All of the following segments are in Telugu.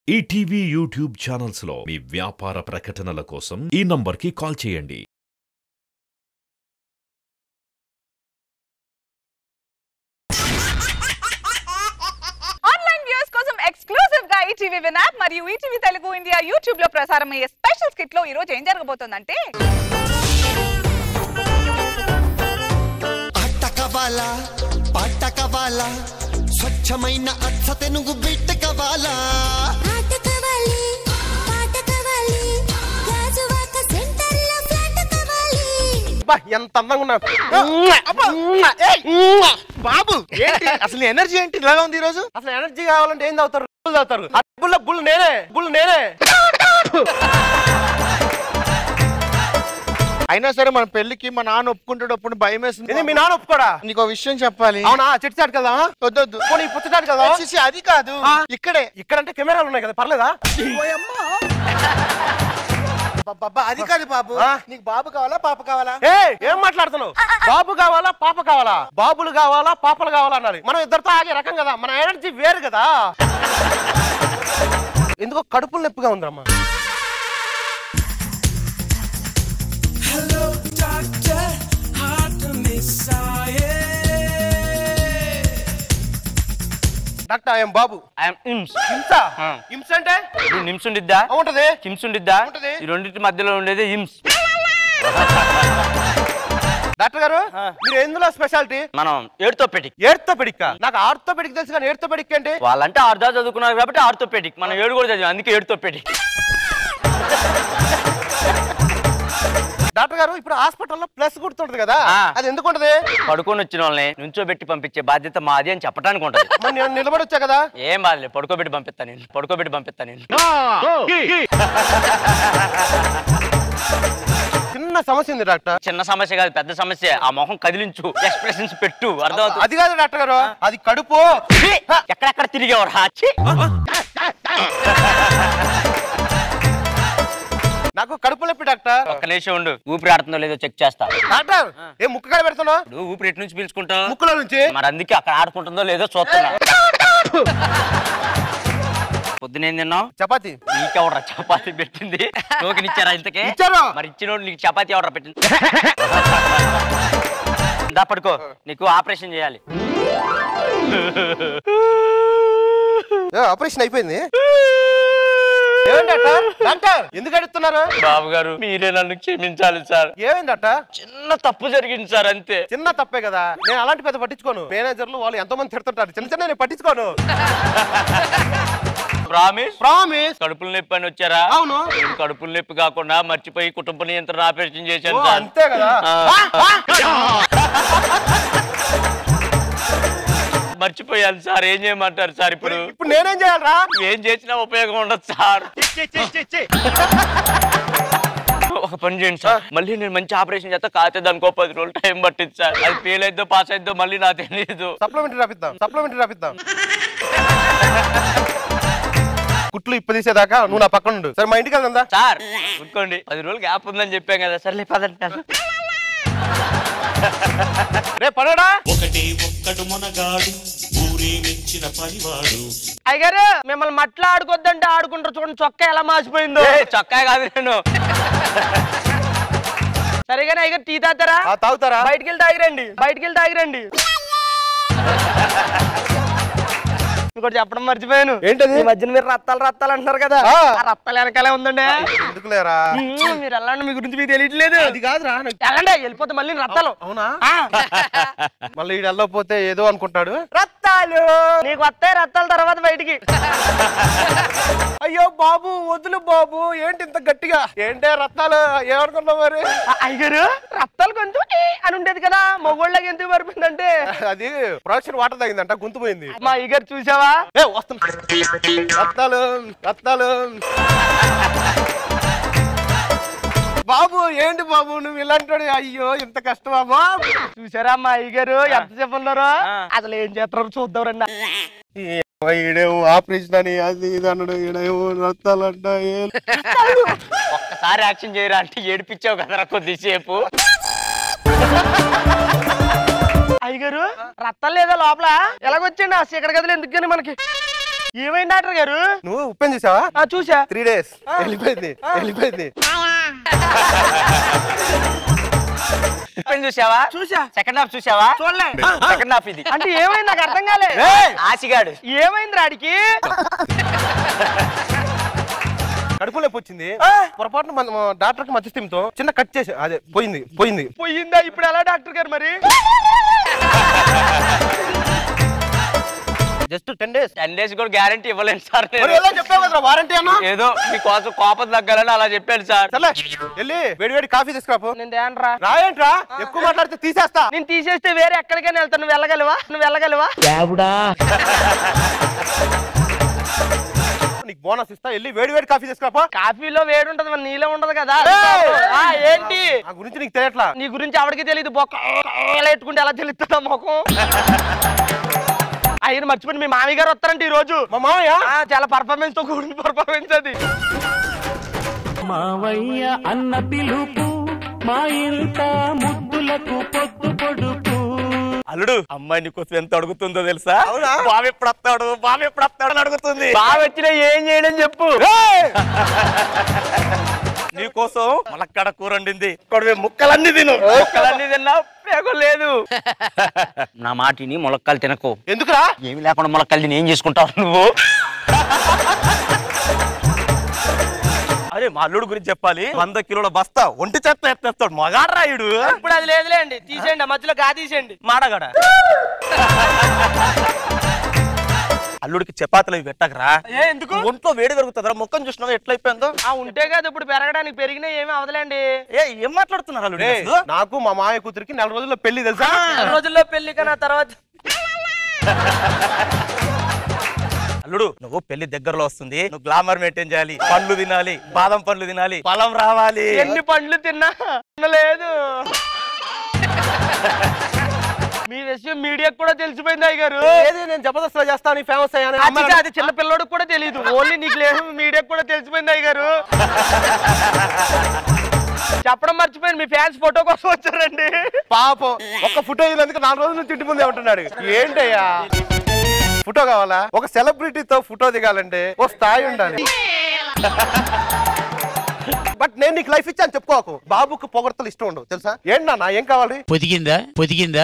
ఈటీవీ యూట్యూబ్ ఛానల్స్ లో మీ వ్యాపార ప్రకటనల కోసం ఈ నంబర్కి కాల్ చేయండి ఆన్లైన్ వ్యూస్ కోసం ఎక్స్క్లూజివ్ గా ఈటీవీ విన్ యాప్ మరియు ఈటీవీ తెలుగు ఇండియా యూట్యూబ్ లో ప్రసారం అయ్యే స్పెషల్ స్కిట్ లో ఈ రోజు ఏం జరగబోతోందంటే ఆట కావాలా పాట కావాలా స్వచ్ఛమైన అచ్చ తెనుగు బిడ్డ కావాలా ఆట కావాలి పాట కావాలి గాజువాక సెంటర్లో ఫ్లాట్ కావాలి అబ్బా, ఎంత అందంగా ఉన్నా బాబు ఏంటి అసలు ఎనర్జీ ఏంటి ఇలాగా ఉంది ఈ రోజు అసలు ఎనర్జీ కావాలంటే ఏం తాగుతారు బుల్ తాగుతారు ఆ బుల్ల బుల్ నేనే బుల్ నేనే అయినా సరే మన పెళ్లికి మా నాన్న ఒప్పుకుంటాడప్పుడు భయం వేస్తుంది ఇది మీ నాన్న ఒప్పుకోడా నీకు విషయం చెప్పాలి అవునా చెట్టు చాటు కదా వద్దొద్దు పోనీ పుచ్చటాడు కదా చిచి, అది కాదు ఆ. ఇక్కడే ఇక్కడంటే కెమెరాలు ఉన్నాయి కదా పర్లేదా అబ్బబ్బా, అది కాదు బాబు ఆ. నీకు బాబు కావాలా పాప కావాలా ఏ ఏం మాట్లాడుతున్నావు బాబు కావాలా పాప కావాలా బాబులు కావాలా పాపలు కావాలా అన్నారు మనం ఇద్దరితో ఆగే రకం కదా మన ఎనర్జీ వేరు కదా ఎందుకో కడుపులు నొప్పిగా ఉందమ్మా డాక్టర్ ఐఎమ్ బాబు ఐఎమ్ ఇమ్స్ హింస ఆ. హింస అంటే ఇప్పుడు నిమ్స్ ఉండిద్దా ఉంటది కిమ్స్ ఉండిద్దా ఉంటది. ఈ రెండింటి మధ్యలో ఉండేది ఇమ్స్ డాక్టర్ గారు ఆ. మీరు ఎందులో స్పెషాలిటీ మనం ఏడుతోపెటిక్ ఏర్తోపెడిక్ నాకు ఆర్థోపెడిక్ తెలుసు కానీ ఏర్తోపెడిక్ ఏంటి వాళ్ళంటే ఆర్దా చదువుకున్నారు కాబట్టి ఆర్థోపెటిక్ మనం ఏడు కూడా చదివాం అందుకే ఏడుతోపెటిక్ డాక్టర్ గారు ఇప్పుడు హాస్పిటల్లో ప్లస్ గుర్తుంటది కదా ఆ. అది ఎందుకు ఉంటది పడుకొని వచ్చిన వాళ్ళని నుంచోబెట్టి పంపించే బాధ్యత మాది అని చెప్పడానికి ఉంటుంది మరి నేను నిలబడి వచ్చా కదా ఏం బాధలేదు పడుకోబెట్టి పంపిస్తా నేను పడుకోబెట్టి పంపిస్తా నేను చిన్న సమస్య ఉంది డాక్టర్ చిన్న సమస్య కాదు పెద్ద సమస్య ఆ మొహం కదిలించు ఎక్స్ప్రెషన్స్ పెట్టు అర్థమవుతుంది అది కాదు డాక్టర్ గారు అది కడుపు ఎక్కడెక్కడ తిరిగేవారు హాచి నాకు కడుపు నొప్పి డాక్టర్ ఒక్క నిమిషం ఉండు ఊపిరి ఆడుతుందో లేదో చెక్ చేస్తా డాక్టర్ ఏ ముక్కు కాడ పెడుతున్నావు ఇప్పుడు ఊపిరి ఎటు నుంచి పీల్చుకుంటాం ముక్కులో నుంచి మరి అందుకే అక్కడ ఆడుకుంటుందో లేదో చూస్తున్నా పొద్దునేం తిన్నావు చపాతి నీకెవడరా చపాతీ పెట్టింది టోకెన్ ఇచ్చారా ఇంతకే ఇచ్చారు. మరి ఇచ్చినోడు నీకు చపాతీ ఎవడరా పెట్టింది దా పడుకో నీకు ఆపరేషన్ చేయాలి ఏ, ఆపరేషన్ అయిపోయింది ఏమైంది డాక్టర్ డాక్టర్ ఎందుకు అడుగుతున్నారు బాబు గారు మీరే నన్ను క్షమించాలి సార్ ఏమైంది డాక్టర్ చిన్న తప్పు జరిగింది సార్ అంతే చిన్న తప్పే కదా నేను అలాంటి పెద్ద పట్టించుకోను మేనేజర్లు వాళ్ళు ఎంతో మంది తిడుతుంటారు చిన్న చిన్న నేను పట్టించుకోను ప్రామిస్ ప్రామిస్ కడుపుల నొప్పి అని వచ్చారా అవును. నేను కడుపుల నొప్పి కాకుండా మర్చిపోయి కుటుంబ నియంత్రణ ఆపరేషన్ ఓ, చేశాను సార్ అంతే కదా ఆ. మర్చిపోయాను సార్ ఏం చేయమంటారు సార్ ఇప్పుడు ఇప్పుడు నేనేం చేయాలరా ఏం చేసినా ఉపయోగం ఉండదు సార్ ఒక పని చేయండి సార్ మళ్ళీ నేను మంచి ఆపరేషన్ చేస్తా కాతే దానికో పది రోజులు టైం పట్టింది సార్ అది ఫెయిల్ అయిద్దో పాస్ అయిద్దో మళ్ళీ నాకు తెలియదు సప్లిమెంటరీ రాపిద్దాం సప్లిమెంటరీ రాపిద్దాం కుట్లు ఇప్పు తీసేదాకా నువ్వు నా పక్కన ఉండు సరే మా ఇంటికి వెళ్దా సార్ ఊరుకోండి పది రోజులు గ్యాప్ ఉందని చెప్పాం కదా సర్లే పదంటారు రే పడడా ఒకటే ఒక్కడు మొనగాడు ఊరే మెచ్చిన పనివాడు అయ్యారు మిమ్మల్ని మట్ల ఆడుకోద్దంటే ఆడుకుంటారు చూడండి చొక్కా ఎలా మాసిపోయిందో చొక్కా కాదు నేను సరిగానే అయ్యారు టీ తాగుతారా తాగుతారా బయటికి వెళ్ళి తాగిరండి బయటికి వెళ్ళి తాగిరండి ఇంకోటి చెప్పడం మర్చిపోయాను ఏంటది ఈ మధ్యన మీరు రత్తాలు రత్తాలు అంటున్నారు కదా ఆ రత్తాలు వెనకాలే ఉందండి ఎందుకులేరా ఉమ్, మీరు వెళ్ళండి మీ గురించి మీకు తెలియట్లేదు అది కాదురా నాకు- వెళ్ళండి వెళ్ళిపోతే మళ్ళీ రత్తాలు అవునా ఆ. మళ్ళీ ఈడు వెళ్ళకపోతే ఏదో అనుకుంటాడు రత్తాలు నీకు వస్తాయి రత్తాల తర్వాత బయటికి అయ్యో బాబు వదులు బాబు ఏంటి ఇంత గట్టిగా ఏంటే రత్తాలు ఏమనుకున్నావు మరి అయ్యారు రత్తాలు కొంచెం ఈ అని ఉండేది కదా మగోళ్ళకి ఎందుకు పడిపోయిందంటే అది ప్రొడక్షన్ వాటర్ తాగిందంట గొంతు పోయింది మా ఇగర్ చూసావా ఏ వస్తున్నా రత్తాలు రత్తాలు బాబు ఏంటి బాబు నువ్వు ఇలాంటి అయ్యో ఇంత కష్టమా బాబు చూసారా మా అయ్యగారు ఎంతసేపు ఉన్నారో అసలు ఏం చేస్తారో చూద్దాం రండి ఈడేమో ఆపరేషన్ అని అది ఇది అన్నాడు ఈడేమో రత్తాలు అంట ఏ- ఒక్కసారి యాక్షన్ చేయరా అంటే ఏడిపించావు కదరా కొద్దిసేపు అయ్యగారు రత్తం లేదా లోపల ఎలాగొచ్చండి ఆ చీకటి గదిలో ఎందుకు కానీ మనకి ఏమైంది డాక్టర్ గారు నువ్వు ఉప్పెన్ చూసావా ఆ చూసా త్రీ డేస్ వెళ్ళిపోయింది వెళ్ళిపోయింది ఉప్పెన్ చూసావా చూసా సెకండ్ హాఫ్ చూసావా చూడలే సెకండ్ హాఫ్ ఇది అంటే ఏమైంది నాకు అర్థం కాలే ఆసిగాడు ఏమైంది రాడికి కడుపులో నొప్పి వచ్చింది పొరపాటున మన డాక్టర్ కి మధ్యస్థిమితో చిన్న కట్ చేసి అదే పోయింది పోయింది పోయిందా ఇప్పుడు ఎలా డాక్టర్ గారు మరి just ten days ten days కూడా గ్యారంటీ ఇవ్వలేను సార్ నేను. మరి ఎలా చెప్పావు కదా వారంటీ అన్నా ఏదో మీకోసం కోపం తగ్గాలని అలా చెప్పాను సార్ సర్లే వెళ్ళి వేడి వేడి కాఫీ తీసుకురాపు నేను తేనరా రాయంట్రా ఎక్కువ మాట్లాడితే తీసేస్తా నేను తీసేస్తే వేరే ఎక్కడికైనా వెళ్తాను నువ్వు వెళ్ళగలవా నువ్వు వెళ్ళగలవా నీకు బోనస్ ఇస్తా వెళ్ళి వేడి వేడి కాఫీ తీసుకురాపో కాఫీలో వేడి ఉంటది మరి నీలో ఉండదు కదా ఏయ్! ఆ, ఏంటి ఆ గురించి నీకు తెలియట్లా నీ గురించి ఆవిడకి తెలియదు బొక్క ఎట్టుకుంటే ఎలా తెలుస్తుందా ముఖం ఆయన మర్చిపోయి మీ మామయ్య గారు వస్తారంట ఈ రోజు మా మామయ్య ఆ, చాలా పర్ఫార్మెన్స్ తో కూడిన పర్ఫార్మెన్స్ అది మావయ్య అన్న పిలుపు మా ఇంట ముద్దులకు పొత్తు పొడుపు అల్లుడు అమ్మాయి నీకోసం ఎంత అడుగుతుందో తెలుసా అవునా? బాబు ఎప్పుడు వస్తాడు బాబు ఎప్పుడు వస్తాడు అని అడుగుతుంది బాబు వచ్చినా ఏం చేయడం చెప్పు నీకోసం ములక్కడ కూర వండింది ఇక్కడ ముక్కలన్నీ తిను ముక్కలన్నీ తిన్నా ఉపయోగం లేదు నా మాటిని ములక్కలు తినకు ఎందుకురా ఏమి లేకుండా ములక్కలు తిని ఏం చేసుకుంటావు నువ్వు అరే మా అల్లుడు గురించి చెప్పాలి వంద కిలోల బస్తా ఒంటి చెత్త ఎత్తేస్తాడు మగాడ్రాయుడు ఇప్పుడు అది లేదులేండి తీసేయండి ఆ మధ్యలో గా తీసేయండి మాడగడ అల్లుడికి చపాతీలు అవి పెట్టకరా ఏ ఎందుకు ఒంట్లో వేడి పెరుగుతుందిరా ముఖం చూసినావు ఎట్లా అయిపోయిందో ఆ ఉంటే కదా ఇప్పుడు పెరగడానికి పెరిగినా ఏమీ అవదలేండి ఏ ఏం మాట్లాడుతున్నారు అల్లుడు ఏయ్, అసలు? నాకు మా మామయ్య కూతురికి నెల రోజుల్లో పెళ్లి తెలుసా నెల రోజుల్లో పెళ్లి కన్నా తర్వాత అల్లుడు నువ్వు పెళ్లి దగ్గరలో వస్తుంది నువ్వు గ్లామర్ మెయింటైన్ చేయాలి పండ్లు తినాలి బాదం పండ్లు తినాలి పొలం రావాలి ఎన్ని పండ్లు తిన్నా లేదు మీ విషయం మీడియాకు కూడా తెలిసిపోయింది అయ్య గారు ఏది నేను జబర్దస్త్ చేస్తాను ఫేమస్ అయ్యాను అది కాదు, అది చిన్న పిల్లోడికి కూడా తెలియదు ఓన్లీ నీకు లేదు మీడియాకు కూడా తెలిసిపోయింది అయ్య గారు చెప్పడం మర్చిపోయింది మీ ఫ్యాన్స్ ఫోటో కోసం వచ్చారండి పాపం ఒక్క ఫోటో అయినందుకు నాలుగు రోజుల నుంచి ఇంటి ముందే ఉంటున్నాడు ఏంటయ్యా ఫోటో కావాలా ఒక సెలబ్రిటీతో ఫోటో దిగాలంటే ఓ స్థాయి ఉండాలి బట్ నేను నీకు లైఫ్ ఇచ్చాను చెప్పుకోకు బాబుకు పొగడతలు ఇష్టం ఉండవు తెలుసా ఏంటి నాన్న ఏం కావాలి పొదిగిందా పొదిగిందా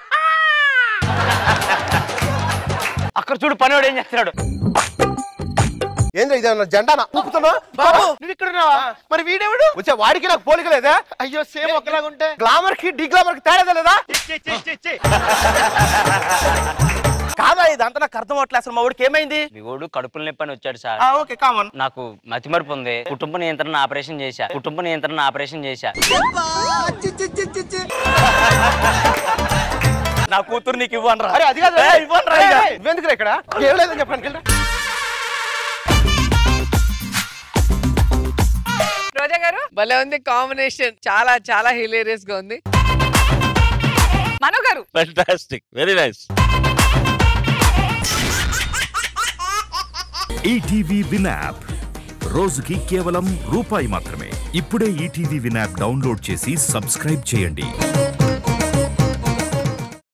అక్కడ చూడు పనివాడు ఏం చేస్తున్నాడు ఏం ఇదేమన్నా జెండానా ఊపుతున్నా బాబు నువ్వు ఇక్కడ ఉన్నావా మరి వీడెవడు వచ్చే వాడికి నాకు పోలిక లేదా అయ్యో సేమ్ ఒకలాగా ఉంటే గ్లామర్ కి డి గ్లామర్ కి తేడా లేదా కాదా ఇదంతా నాకు అర్థం అవట్లేదు అసలు మా వాడికి ఏమైంది మీ వాడు కడుపుల నొప్పి అని వచ్చాడు సార్ ఓకే కామన్ నాకు మతిమరుపు ఉంది కుటుంబ నియంత్రణ ఆపరేషన్ చేశా కుటుంబ నియంత్రణ ఆపరేషన్ చేశా నా కూతురు నీకు ఇవ్వను అరే అది కాదు ఏయ్, ఇవ్వనురా ఇక. ఇవెందుకు ఇక్కడ ఏం లేదని చెప్పడానికి వెళ్ళరా రోజా గారు భలే ఉంది కాంబినేషన్ చాలా చాలా హిలేరియస్ గా ఉంది మను గారు fantastic very nice ETV win app రోజుకి కేవలం రూపాయి మాత్రమే ఇప్పుడే ఈటీవీ విన్ యాప్ డౌన్లోడ్ చేసి సబ్స్క్రైబ్ చేయండి